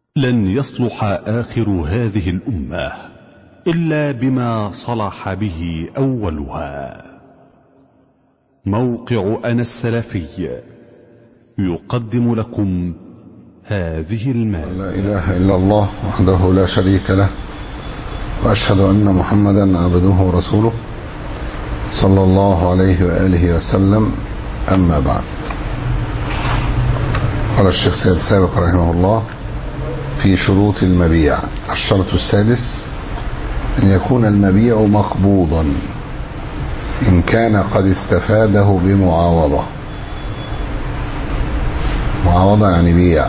لن يصلح آخر هذه الأمة إلا بما صلح به أولها موقع أنا السلفي يقدم لكم هذه المادة لا إله إلا الله وحده لا شريك له وأشهد أن محمدا عبده ورسوله صلى الله عليه وآله وسلم أما بعد قال الشيخ سيد سابق رحمه الله في شروط المبيع الشرط السادس أن يكون المبيع مقبوضا إن كان قد استفاده بمعاوضة معاوضة يعني بيع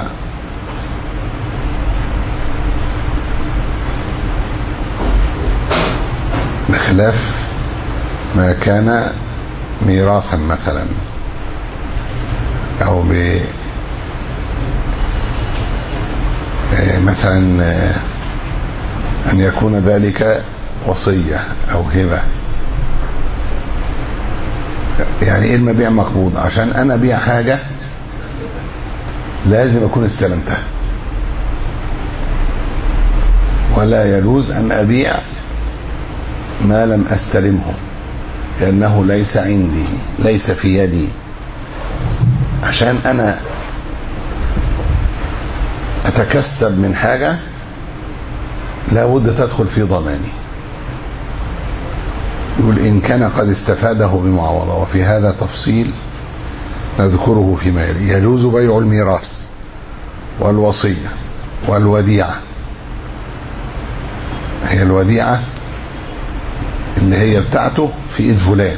بخلاف ما كان ميراثا مثلا او ب مثلا ان يكون ذلك وصيه او هبه يعني ايه المبيع مقبوض عشان انا ابيع حاجه لازم اكون استلمتها ولا يجوز ان ابيع ما لم استلمه لانه ليس عندي ليس في يدي عشان انا اتكسب من حاجه لابد تدخل في ضماني يقول ان كان قد استفاده بمعاوضه وفي هذا تفصيل نذكره فيما يلي يجوز بيع الميراث والوصيه والوديعه هي الوديعه اللي هي بتاعته في ايد فلان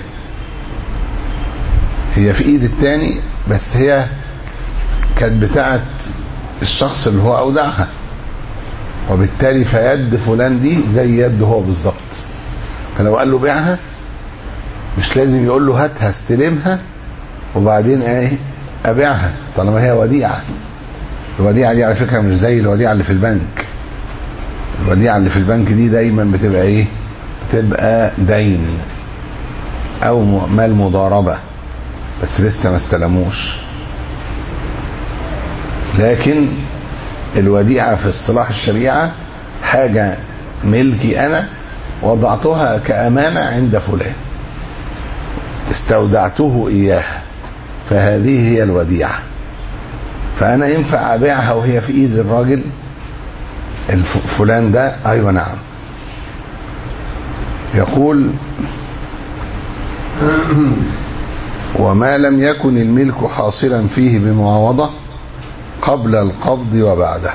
هي في ايد التاني بس هي كانت بتاعت الشخص اللي هو اودعها وبالتالي فيد فلان دي زي يد هو بالظبط فلو قال له بيعها مش لازم يقول له هاتها استلمها وبعدين ايه ابيعها طالما هي وديعه الوديعه دي على فكره مش زي الوديعه اللي في البنك الوديعه اللي في البنك دي دايما بتبقى ايه تبقى دين او مال مضاربة بس لسه ما استلموش لكن الوديعة في اصطلاح الشريعة حاجة ملكي انا وضعتها كأمانة عند فلان استودعته اياها فهذه هي الوديعة فانا ينفع ابيعها وهي في ايد الراجل فلان ده ايوه نعم يقول وما لم يكن الملك حاصلا فيه بمعاوضة قبل القبض وبعده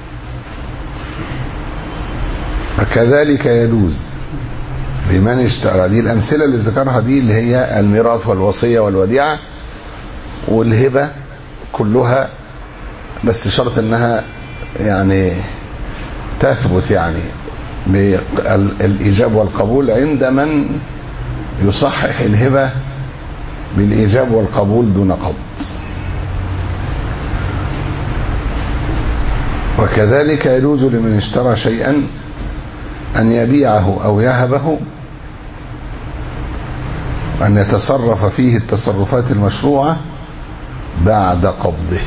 وكذلك يجوز لمن اشترى دي الأمثلة اللي ذكرها دي اللي هي الميراث والوصية والوديعة والهبة كلها بس شرط انها يعني تثبت يعني بالإيجاب والقبول عند من يصحح الهبة بالإيجاب والقبول دون قبض وكذلك يجوز لمن اشترى شيئا أن يبيعه أو يهبه أن يتصرف فيه التصرفات المشروعة بعد قبضه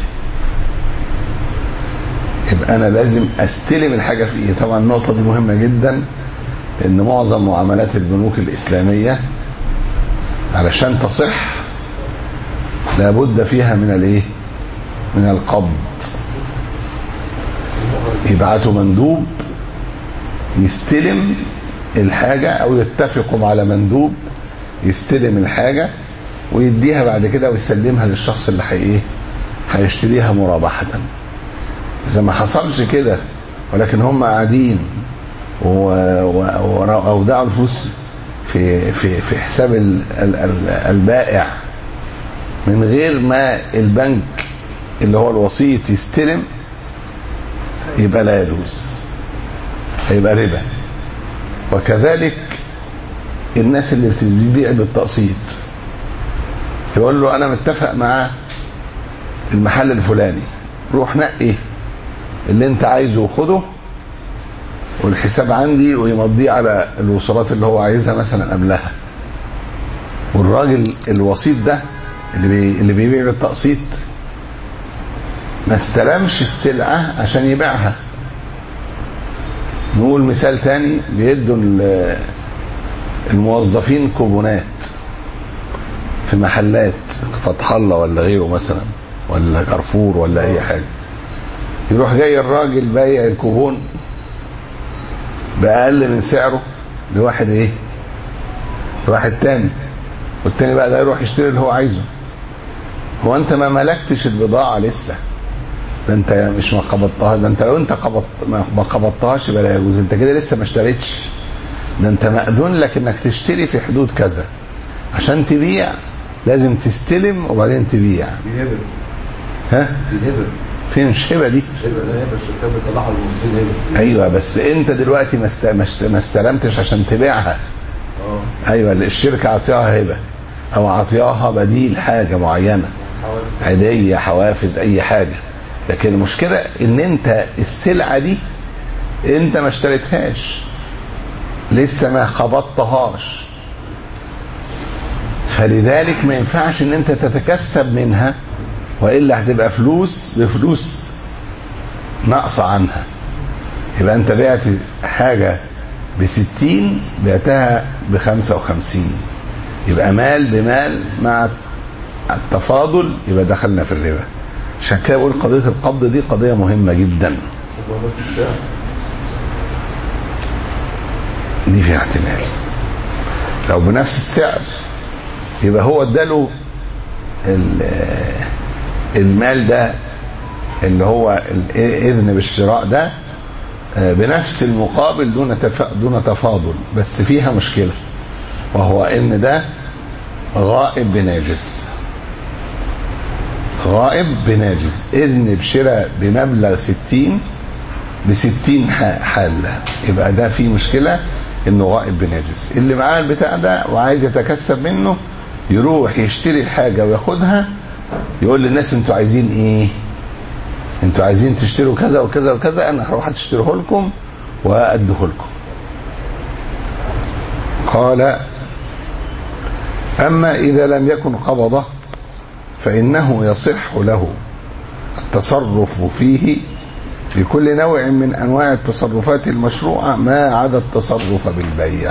يبقى انا لازم استلم الحاجه في ايدي طبعا النقطه دي مهمه جدا لان معظم معاملات البنوك الاسلاميه علشان تصح لابد فيها من الايه من القبض يبعتوا مندوب يستلم الحاجه او يتفقوا على مندوب يستلم الحاجه ويديها بعد كده ويسلمها للشخص اللي ايه هيشتريها مرابحه اذا ما حصلش كده ولكن هم قاعدين واودعوا الفلوس في في في حساب البائع من غير ما البنك اللي هو الوسيط يستلم يبقى لا يجوز هيبقى ربا وكذلك الناس اللي بتبيع بالتقسيط يقول له انا متفق مع المحل الفلاني روح نقي اللي انت عايزه خده والحساب عندي ويمضيه على الوصولات اللي هو عايزها مثلا قبلها والراجل الوسيط ده اللي بي اللي بيبيع بالتقسيط ما استلمش السلعه عشان يبيعها نقول مثال تاني بيدوا ال- الموظفين كوبونات في محلات فتح الله ولا غيره مثلا ولا كارفور ولا اي حاجه يروح جاي الراجل بايع الكوبون باقل من سعره لواحد ايه لواحد تاني والتاني بقى ده يروح يشتري اللي هو عايزه هو انت ما ملكتش البضاعه لسه ده انت مش ما قبضتها ده انت لو انت قبضت ما ما قبضتهاش يبقى لا يجوز انت كده لسه ما اشتريتش ده انت مأذون لك انك تشتري في حدود كذا عشان تبيع لازم تستلم وبعدين تبيع الهبه ها الهبه فين مش هبه دي مش هبه لا هبه الشركات بتطلعها للمسلمين هبه ايوه بس انت دلوقتي ما است- ما است- ما استلمتش عشان تبيعها اه ايوه الشركه عطيها هبه او عطيها بديل حاجه معينه حوالي هديه حوافز اي حاجه لكن المشكله ان انت السلعه دي انت ما اشتريتهاش لسه ما خبطتهاش فلذلك ما ينفعش ان انت تتكسب منها والا هتبقى فلوس بفلوس ناقصه عنها يبقى انت بعت حاجه بستين بعتها بخمسة وخمسين يبقى مال بمال مع التفاضل يبقى دخلنا في الربا عشان كده بقول قضيه القبض دي قضيه مهمه جدا هو نفس السعر دي فيها احتمال لو بنفس السعر يبقى هو اداله ال- المال ده اللي هو الاذن بالشراء ده آه، بنفس المقابل دون تفا- دون تفاضل بس فيها مشكله وهو ان ده غائب بناجز غائب بناجز اذن بشراء بمبلغ 60 ب 60 ح- حاله يبقى ده فيه مشكله انه غائب بناجز اللي معاه البتاع ده وعايز يتكسب منه يروح يشتري الحاجه وياخدها يقول للناس انتوا عايزين ايه انتوا عايزين تشتروا كذا وكذا وكذا انا هروح اشتريه لكم واديه لكم قال اما اذا لم يكن قبضه فانه يصح له التصرف فيه بكل نوع من انواع التصرفات المشروعه ما عدا التصرف بالبيع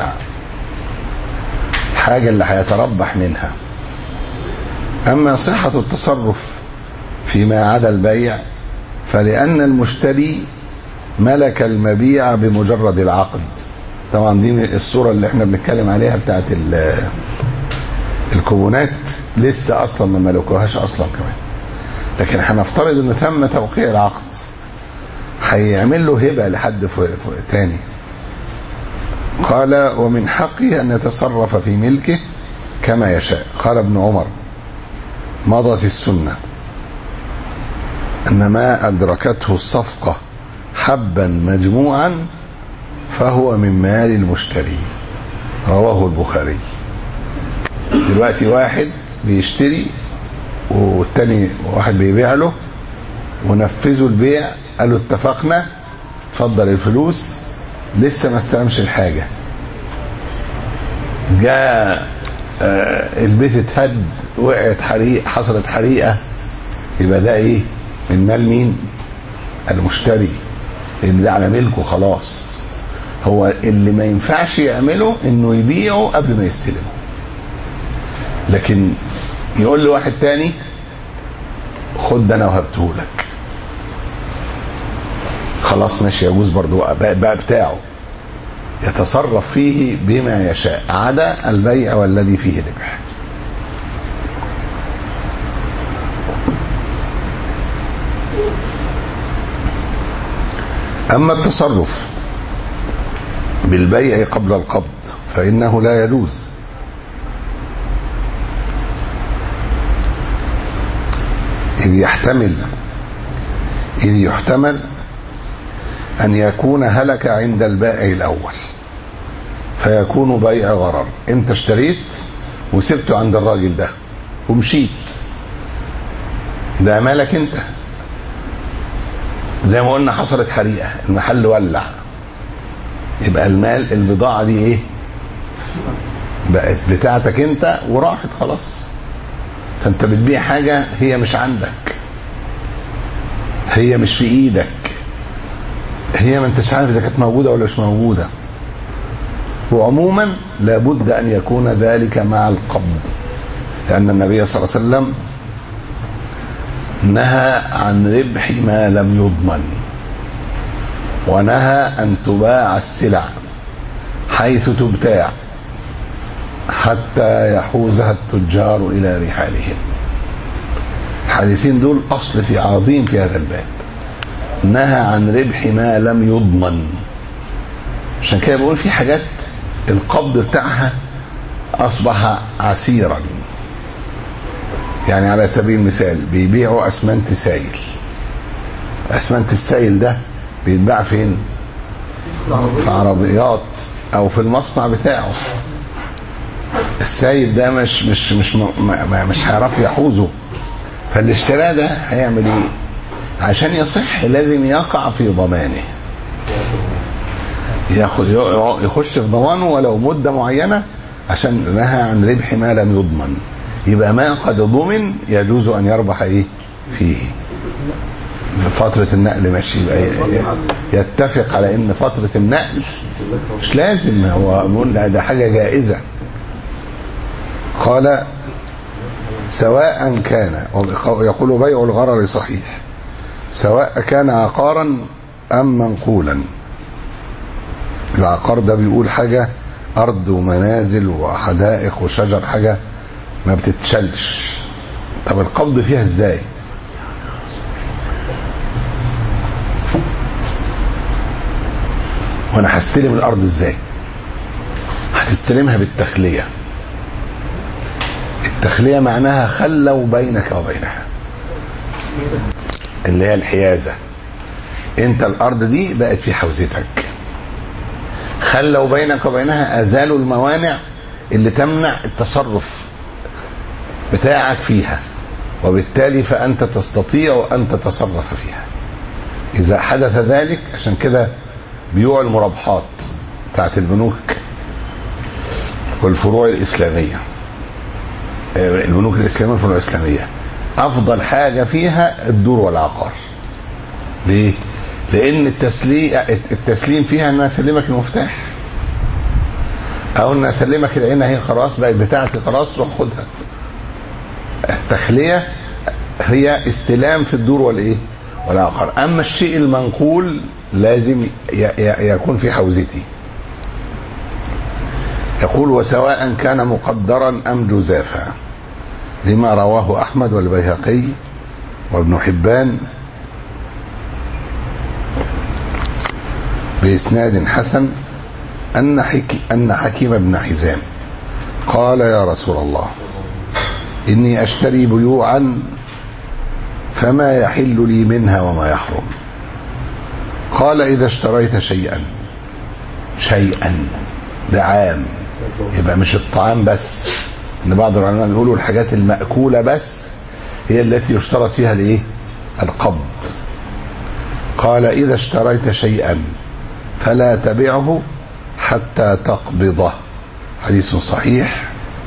الحاجه اللي هيتربح منها اما صحه التصرف فيما عدا البيع فلان المشتري ملك المبيع بمجرد العقد طبعا دي الصوره اللي احنا بنتكلم عليها بتاعت ال- الكوبونات لسه اصلا ما ملكوهاش اصلا كمان لكن هنفترض انه تم توقيع العقد هيعمل له هبه لحد ف- ف- تاني قال ومن حقه ان يتصرف في ملكه كما يشاء قال ابن عمر مضت السنه ان ما ادركته الصفقه حبا مجموعا فهو من مال المشتري رواه البخاري دلوقتي واحد بيشتري والتاني واحد بيبيع له ونفذوا البيع قالوا اتفقنا اتفضل الفلوس لسه ما استلمش الحاجه جاء آه، البيت اتهد وقعت حريق حصلت حريقه يبقى ده ايه من مال مين المشتري لان ده على ملكه خلاص هو اللي ما ينفعش يعمله انه يبيعه قبل ما يستلمه لكن يقول لواحد تاني خد ده انا وهبتهولك خلاص ماشي يجوز برضو بقى, بقى بتاعه يتصرف فيه بما يشاء عدا البيع والذي فيه ربح أما التصرف بالبيع قبل القبض فإنه لا يجوز إذ يحتمل إذ يحتمل أن يكون هلك عند البائع الأول فيكون بيع غرر أنت اشتريت وسبته عند الراجل ده ومشيت ده مالك أنت زي ما قلنا حصلت حريقة المحل ولع يبقى المال البضاعة دي ايه بقت بتاعتك انت وراحت خلاص فانت بتبيع حاجة هي مش عندك هي مش في ايدك هي ما انتش عارف اذا كانت موجوده ولا مش موجوده وعموما لابد ان يكون ذلك مع القبض لان النبي صلى الله عليه وسلم نهى عن ربح ما لم يضمن ونهى ان تباع السلع حيث تبتاع حتى يحوزها التجار الى رحالهم الحديثين دول اصل في عظيم في هذا الباب نهى عن ربح ما لم يضمن عشان كده بقول في حاجات القبض بتاعها اصبح عسيرا يعني على سبيل المثال بيبيعوا اسمنت سايل اسمنت السايل ده بيتباع فين في عربيات او في المصنع بتاعه السايل ده مش مش مش م- مش هيعرف يحوزه فاللي اشتراه ده هيعمل ايه عشان يصح لازم يقع في ضمانه ياخد يخش في ضمانه ولو مده معينه عشان نهى عن ربح ما لم يضمن يبقى ما قد ضمن يجوز ان يربح ايه فيه في فترة النقل ماشي يبقى يتفق على ان فترة النقل مش لازم هو بيقول لا ده حاجة جائزة قال سواء كان يقول بيع الغرر صحيح سواء كان عقارا ام منقولا العقار ده بيقول حاجة ارض ومنازل وحدائق وشجر حاجة ما بتتشالش طب القبض فيها ازاي وانا هستلم الارض ازاي هتستلمها بالتخليه التخليه معناها خلوا بينك وبينها اللي هي الحيازه انت الارض دي بقت في حوزتك خلوا بينك وبينها ازالوا الموانع اللي تمنع التصرف بتاعك فيها وبالتالي فانت تستطيع ان تتصرف فيها اذا حدث ذلك عشان كده بيوع المرابحات بتاعت البنوك والفروع الاسلاميه البنوك الاسلاميه والفروع الاسلاميه افضل حاجه فيها الدور والعقار ليه لان التسليم التسليم فيها ان أنا اسلمك المفتاح او ان اسلمك العين هي خلاص بقت بتاعتي خلاص روح خدها التخليه هي استلام في الدور والايه والعقار اما الشيء المنقول لازم يكون في حوزتي يقول وسواء كان مقدرا ام جزافا لما رواه احمد والبيهقي وابن حبان باسناد حسن ان حكي ان حكيم بن حزام قال يا رسول الله اني اشتري بيوعا فما يحل لي منها وما يحرم قال إذا اشتريت شيئا شيئا ده عام يبقى مش الطعام بس ان بعض العلماء بيقولوا الحاجات المأكولة بس هي التي يشترط فيها الايه القبض قال إذا اشتريت شيئا فلا تبعه حتى تقبضه حديث صحيح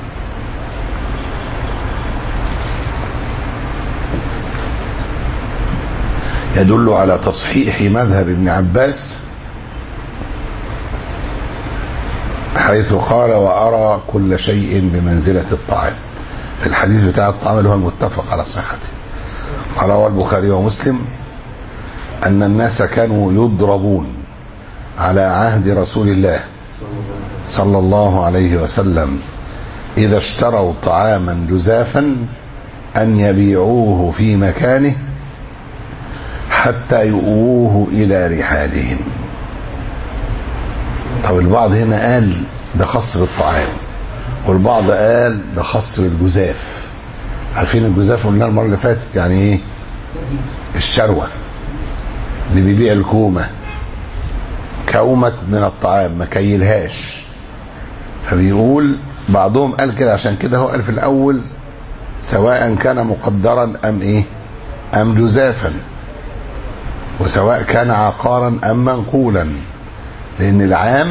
يدل على تصحيح مذهب ابن عباس حيث قال وأرى كل شيء بمنزلة الطعام في الحديث بتاع الطعام اللي هو المتفق على صحته قال رواه البخاري ومسلم أن الناس كانوا يضربون على عهد رسول الله صلى الله عليه وسلم إذا اشتروا طعاما جزافا أن يبيعوه في مكانه حتى يؤوه إلى رحالهم طب البعض هنا قال ده خاص بالطعام والبعض قال ده خاص بالجزاف عارفين الجزاف قلنا المرة اللي فاتت يعني ايه الشروة اللي بيبيع الكومة كومة من الطعام ما كيلهاش فبيقول بعضهم قال كده عشان كده هو قال في الأول سواء كان مقدرا أم إيه أم جزافا وسواء كان عقارا أم منقولا لأن العام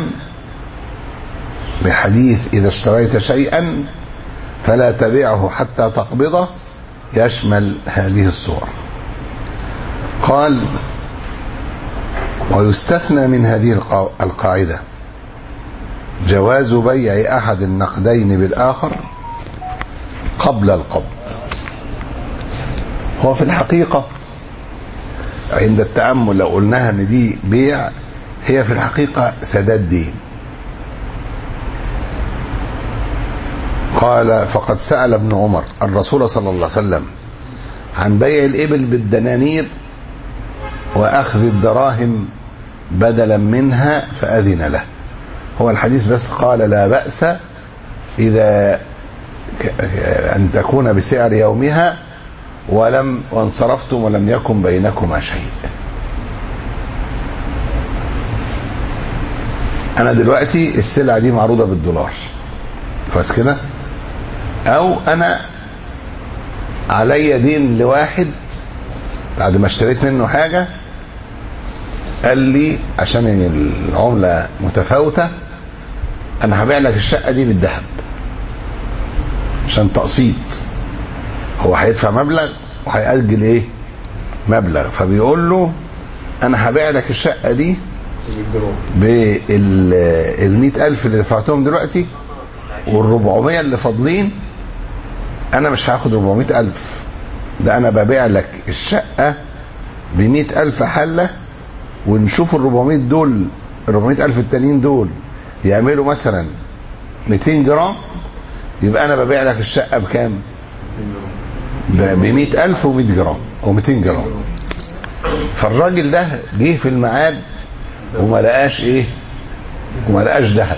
بحديث إذا اشتريت شيئا فلا تبيعه حتى تقبضه يشمل هذه الصور قال ويستثنى من هذه القا- القاعدة جواز بيع أحد النقدين بالآخر قبل القبض هو في الحقيقة عند التأمل لو قلناها ان دي بيع هي في الحقيقة سداد دين قال فقد سأل ابن عمر الرسول صلى الله عليه وسلم عن بيع الإبل بالدنانير وأخذ الدراهم بدلا منها فأذن له هو الحديث بس قال لا بأس إذا ك- أن تكون بسعر يومها ولم وانصرفتم ولم يكن بينكما شيء أنا دلوقتي السلعة دي معروضة بالدولار كويس كده أو أنا عليا دين لواحد بعد ما اشتريت منه حاجة قال لي عشان العملة متفاوتة أنا هبيع لك الشقة دي بالذهب عشان تقسيط هو هيدفع مبلغ وهيأجل ايه مبلغ فبيقول له انا هبيع لك الشقة دي بال ألف اللي دفعتهم دلوقتي وال400 اللي فاضلين انا مش هاخد 400 ألف ده انا ببيع لك الشقة ب ألف حلة ونشوف ال 400 دول ال 400 ألف التانيين دول يعملوا مثلا 200 جرام يبقى انا ببيع لك الشقة بكام؟ ب 100000 و100 جرام او 200 جرام فالراجل ده جه في الميعاد وما لقاش ايه وما لقاش ذهب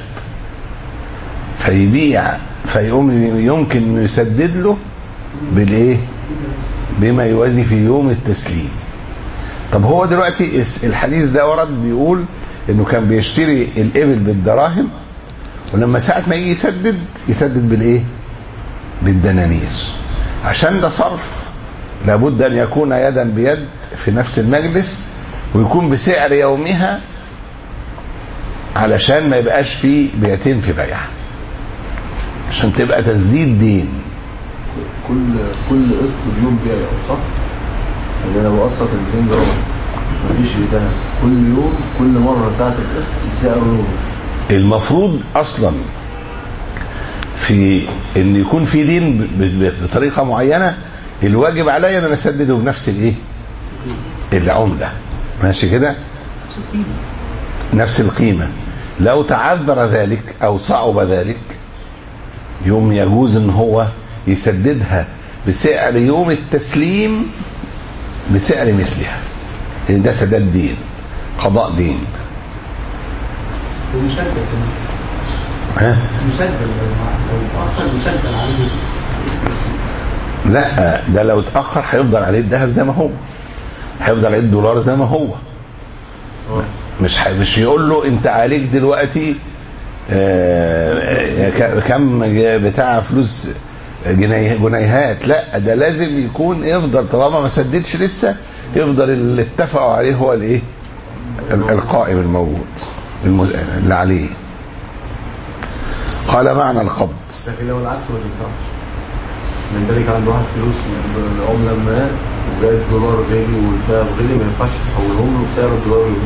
فيبيع فيقوم يمكن انه يسدد له بالايه بما يوازي في يوم التسليم طب هو دلوقتي الس- الحديث ده ورد بيقول انه كان بيشتري الابل بالدراهم ولما ساعة ما يجي يسدد يسدد بالايه بالدنانير عشان ده صرف لابد ان يكون يدا بيد في نفس المجلس ويكون بسعر يومها علشان ما يبقاش فيه بيعتين في بيع عشان تبقى تسديد دين كل كل قسط بيوم بيعه صح؟ يعني انا بقسط ال 200 جرام مفيش ده كل يوم كل مره ساعه القسط بسعر يوم المفروض اصلا في ان يكون في دين ب- ب- بطريقه معينه الواجب عليا ان انا اسدده بنفس الايه العمله ماشي كده نفس القيمه لو تعذر ذلك او صعب ذلك يوم يجوز ان هو يسددها بسعر يوم التسليم بسعر مثلها لان ده سداد دين قضاء دين ومسجل كمان ها مسجل لو لو اتأخر مسجل عليه لا ده لو اتاخر هيفضل عليه الذهب زي ما هو هيفضل عليه الدولار زي ما هو مش ح... مش يقول له انت عليك دلوقتي آه، ك- كم ج- بتاع فلوس جنيه جنيهات لا ده لازم يكون يفضل طالما ما سددش لسه يفضل اللي اتفقوا عليه هو الايه ال- القائم الموجود الم- اللي عليه قال معنى القبض لكن لو العكس ما تنفعش من ذلك عند واحد فلوس بعمله ما وجاي الدولار غالي والذهب غالي ما ينفعش تحولهم له بسعر الدولار يومي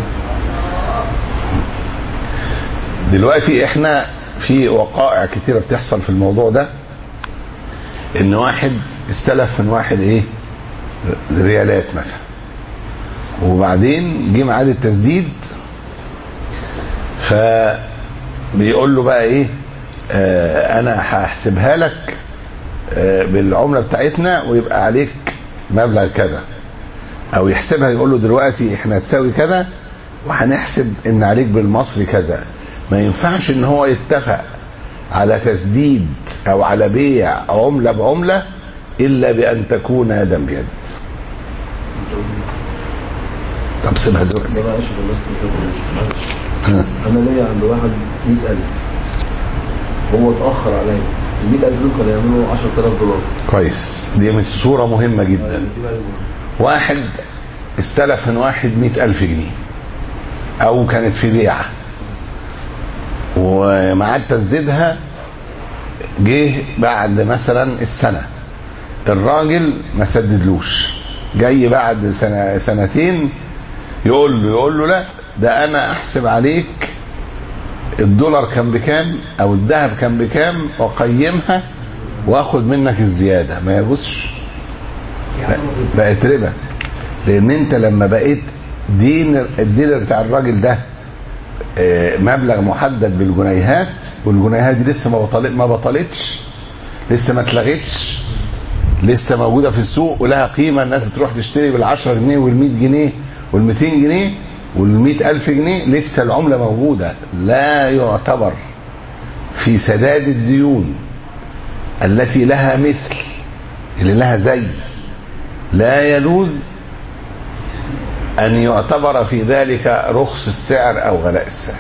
دلوقتي احنا في وقائع كتيرة بتحصل في الموضوع ده ان واحد استلف من واحد ايه ريالات مثلا وبعدين جه ميعاد التسديد فبيقول له بقى ايه آه انا هحسبها لك آه بالعمله بتاعتنا ويبقى عليك مبلغ كذا او يحسبها يقول له دلوقتي احنا هتساوي كذا وهنحسب ان عليك بالمصري كذا ما ينفعش ان هو يتفق على تسديد او على بيع عمله بعمله الا بان تكون يدا بيد طب سيبها دلوقتي ده بقى اشهر الناس اللي معلش انا ليا عند واحد 100000 هو اتاخر عليا ال 100000 دول كانوا يعملوا 10000 دولار كويس دي من صورة مهمة جدا دي بقى المهم. واحد استلف من واحد مئة ألف جنيه أو كانت في بيعة ومعاد تسديدها جه بعد مثلا السنة الراجل ما سددلوش جاي بعد سنة سنتين يقول له يقول له لا ده انا احسب عليك الدولار كان بكام او الذهب كان بكام واقيمها واخد منك الزياده ما يجوزش بقت ربا لان انت لما بقيت دين الديلر بتاع الراجل ده آه، مبلغ محدد بالجنيهات والجنيهات دي لسه ما بطلت ما بطلتش لسه ما اتلغتش لسه موجوده في السوق ولها قيمه الناس بتروح تشتري بال 10 جنيه وال 100 جنيه وال 200 جنيه وال 100 الف جنيه لسه العمله موجوده لا يعتبر في سداد الديون التي لها مثل اللي لها زي لا يجوز أن يعتبر في ذلك رخص السعر أو غلاء السعر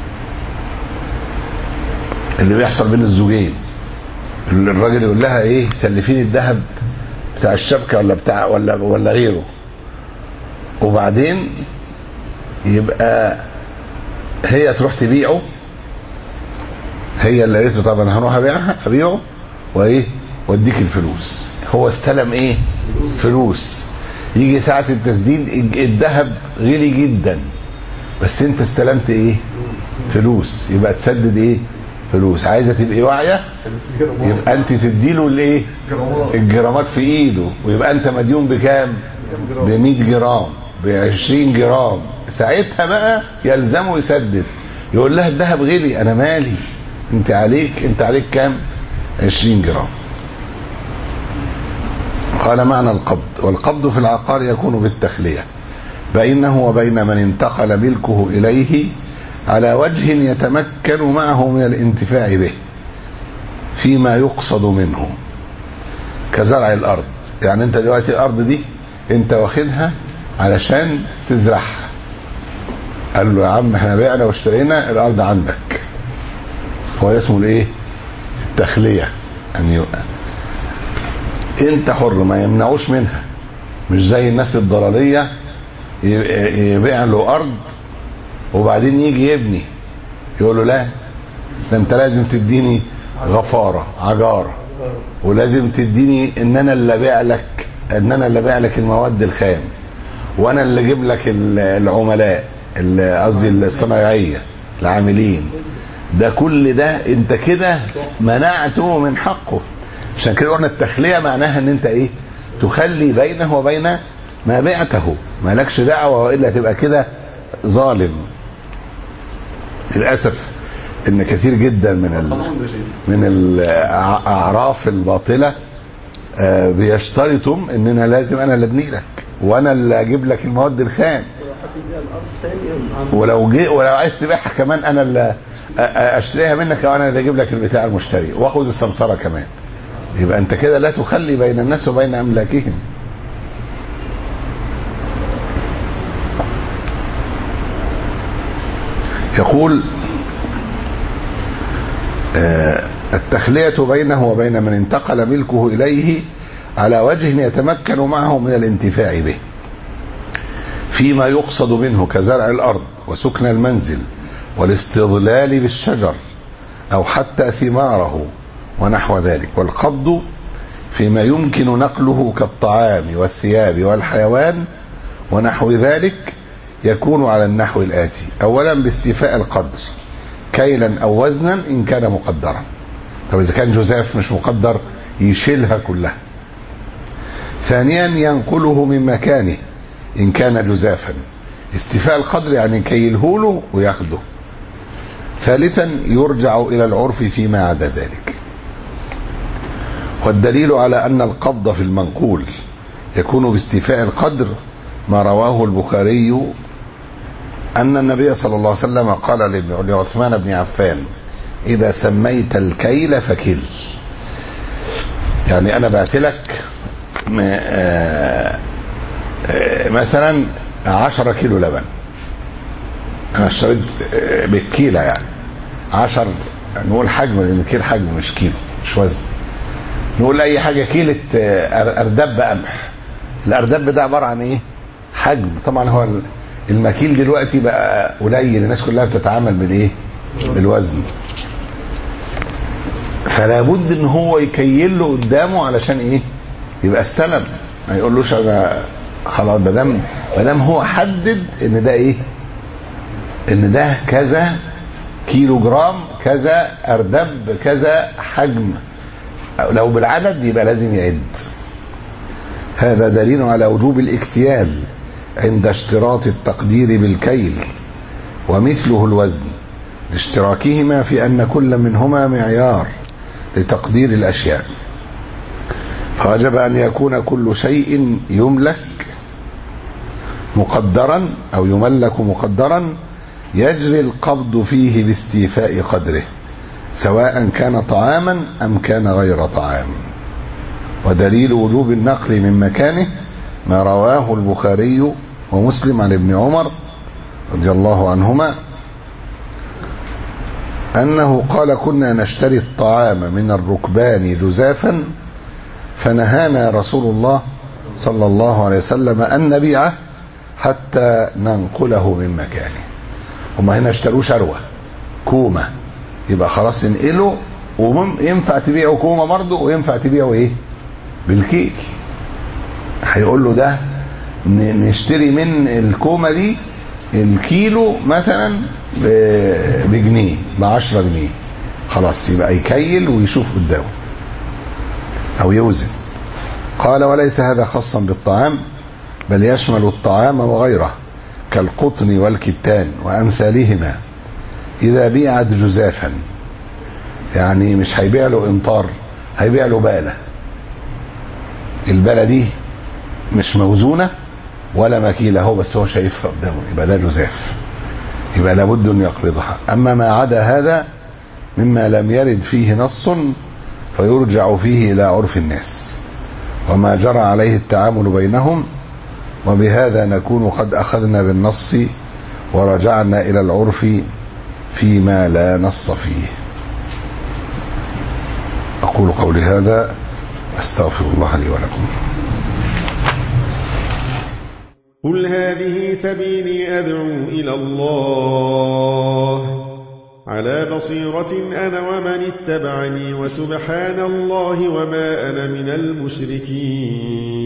اللي بيحصل بين الزوجين الراجل يقول لها ايه سلفيني الذهب بتاع الشبكه ولا بتاع ولا ولا غيره وبعدين يبقى هي تروح تبيعه هي اللي قالت له طب انا هروح ابيعها ابيعه وايه واديك الفلوس هو استلم ايه فلوس يجي ساعة التسديد الذهب غلي جدا بس انت استلمت ايه فلوس يبقى تسدد ايه فلوس عايزه تبقي واعيه يبقى انت تديله الايه الجرامات في ايده ويبقى انت مديون بكام ب 100 جرام ب 20 جرام ساعتها بقى يلزمه يسدد يقول لها الذهب غلي انا مالي انت عليك انت عليك كام 20 جرام قال معنى القبض والقبض في العقار يكون بالتخلية بينه وبين من انتقل ملكه إليه على وجه يتمكن معه من الانتفاع به فيما يقصد منه كزرع الأرض يعني انت دلوقتي الأرض دي انت واخدها علشان تزرعها قال له يا عم احنا بعنا واشترينا الأرض عندك هو ده اسمه الايه التخلية أن يبقى انت حر ما يمنعوش منها مش زي الناس الضلالية يبيع له ارض وبعدين يجي يبني يقول له لا ده انت لازم تديني غفارة عجارة ولازم تديني ان انا اللي ابيع لك ان انا اللي ابيع لك المواد الخام وانا اللي اجيب لك العملاء قصدي الصنايعية العاملين ده كل ده انت كده منعته من حقه عشان كده قلنا التخلية معناها ان انت ايه تخلي بينه وبين ما بعته مالكش دعوة وإلا تبقى كده ظالم للأسف ان كثير جدا من ال من الاعراف الباطلة آه بيشترطوا اننا لازم انا اللي ابني لك وانا اللي اجيب لك المواد الخام ولو جي ولو عايز تبيعها كمان انا اللي اشتريها منك وانا اللي اجيب لك البتاع المشتري واخد السمسره كمان يبقى انت كده لا تخلي بين الناس وبين املاكهم يقول آه التخلية بينه وبين من انتقل ملكه إليه على وجه يتمكن معه من الانتفاع به فيما يقصد منه كزرع الأرض وسكن المنزل والاستظلال بالشجر أو حتى ثماره ونحو ذلك والقبض فيما يمكن نقله كالطعام والثياب والحيوان ونحو ذلك يكون على النحو الآتي أولا باستيفاء القدر كيلا أو وزنا إن كان مقدرا طب إذا كان جزاف مش مقدر يشيلها كلها ثانيا ينقله من مكانه إن كان جزافا استيفاء القدر يعني كيله له وياخده ثالثا يرجع إلى العرف فيما عدا ذلك والدليل على أن القبض في المنقول يكون باستيفاء القدر ما رواه البخاري أن النبي صلى الله عليه وسلم قال لعثمان بن عفان إذا سميت الكيل فكل يعني أنا بعت لك مثلا عشرة كيلو لبن أنا اشتريت بالكيلة يعني عشر نقول حجم لأن كيل حجم مش كيلو مش وزن نقول اي حاجه كيلة اردب قمح الاردب ده عباره عن ايه حجم طبعا هو المكيل دلوقتي بقى قليل الناس كلها بتتعامل بالايه بالوزن فلا بد ان هو يكيل له قدامه علشان ايه يبقى استلم ما يقولوش انا خلاص ما دام ما دام هو حدد ان ده ايه ان ده كذا كيلو جرام كذا اردب كذا حجم لو بالعدد يبقى لازم يعد هذا دليل على وجوب الاكتيال عند اشتراط التقدير بالكيل ومثله الوزن لاشتراكهما في ان كل منهما معيار لتقدير الاشياء فوجب ان يكون كل شيء يملك مقدرا او يملك مقدرا يجري القبض فيه باستيفاء قدره سواء كان طعاما ام كان غير طعام ودليل وجوب النقل من مكانه ما رواه البخاري ومسلم عن ابن عمر رضي الله عنهما انه قال كنا نشتري الطعام من الركبان جزافا فنهانا رسول الله صلى الله عليه وسلم ان نبيعه حتى ننقله من مكانه هم هنا اشتروا شروه كومه يبقى خلاص انقله وينفع تبيعه كومه برضه وينفع تبيعه ايه بالكيل هيقول له ده نشتري من الكومه دي الكيلو مثلا بجنيه ب 10 جنيه خلاص يبقى يكيل ويشوف قدامه او يوزن قال وليس هذا خاصا بالطعام بل يشمل الطعام وغيره كالقطن والكتان وامثالهما اذا بيعت جزافا يعني مش هيبيع له انطار هيبيع له باله الباله دي مش موزونه ولا مكيله هو بس هو شايفها قدامه يبقى ده جزاف يبقى لابد ان يقبضها اما ما عدا هذا مما لم يرد فيه نص فيرجع فيه الى عرف الناس وما جرى عليه التعامل بينهم وبهذا نكون قد اخذنا بالنص ورجعنا الى العرف فيما لا نص فيه اقول قولي هذا استغفر الله لي ولكم قل هذه سبيلي أدعو إلى الله على بصيرة أنا ومن اتبعني وسبحان الله وما أنا من المشركين